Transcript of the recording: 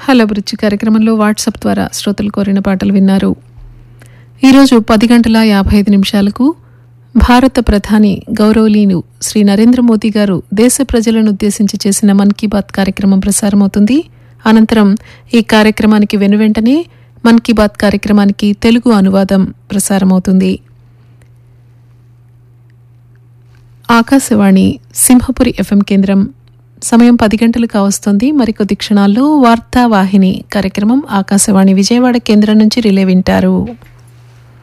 స్వరహాల అభిరుచి కార్యక్రమంలో వాట్సాప్ ద్వారా శ్రోతలు కోరిన పాటలు విన్నారు ఈరోజు పది గంటల యాభై ఐదు నిమిషాలకు భారత ప్రధాని గౌరవలీను శ్రీ నరేంద్ర మోదీ గారు దేశ ప్రజలను ఉద్దేశించి చేసిన మన్ కీ బాత్ కార్యక్రమం ప్రసారమవుతుంది అనంతరం ఈ కార్యక్రమానికి వెనువెంటనే మన్ కీ బాత్ కార్యక్రమానికి తెలుగు అనువాదం ప్రసారమవుతుంది ఆకాశవాణి సింహపురి ఎఫ్ఎం కేంద్రం సమయం పది గంటలు కావస్తోంది మరికొద్ది క్షణాల్లో వార్తావాహిని కార్యక్రమం ఆకాశవాణి విజయవాడ కేంద్రం నుంచి రిలే వింటారు